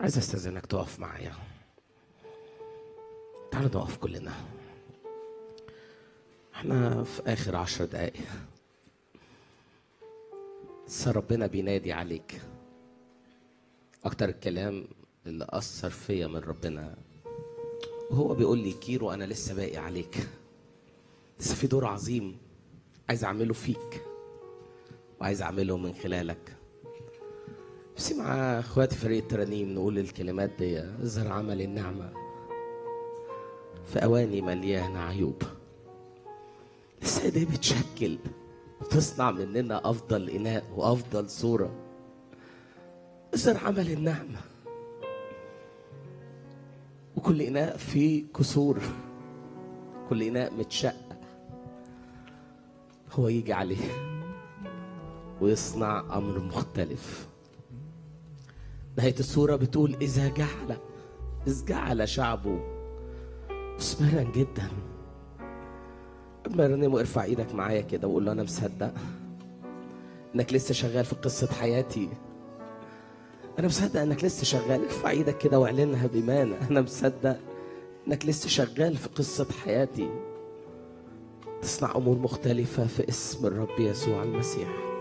عايز استاذنك تقف معايا تعالوا نقف كلنا احنا في اخر عشر دقايق بس ربنا بينادي عليك اكتر الكلام اللي اثر فيا من ربنا وهو بيقول لي كيرو انا لسه باقي عليك لسه في دور عظيم عايز اعمله فيك وعايز اعمله من خلالك نفسي مع اخواتي فريق الترانيم نقول الكلمات دي اظهر عمل النعمه في اواني مليانه عيوب لسه دي بتشكل وتصنع مننا افضل اناء وافضل صوره اظهر عمل النعمه وكل اناء فيه كسور كل اناء متشقق هو يجي عليه ويصنع امر مختلف نهايه السوره بتقول اذا جعل اذ جعل شعبه مثمرا جدا قبل ما رنم ارفع ايدك معايا كده وقول له انا مصدق انك لسه شغال في قصه حياتي انا مصدق انك لسه شغال ارفع ايدك كده واعلنها بايمان انا مصدق انك لسه شغال في قصه حياتي تصنع امور مختلفه في اسم الرب يسوع المسيح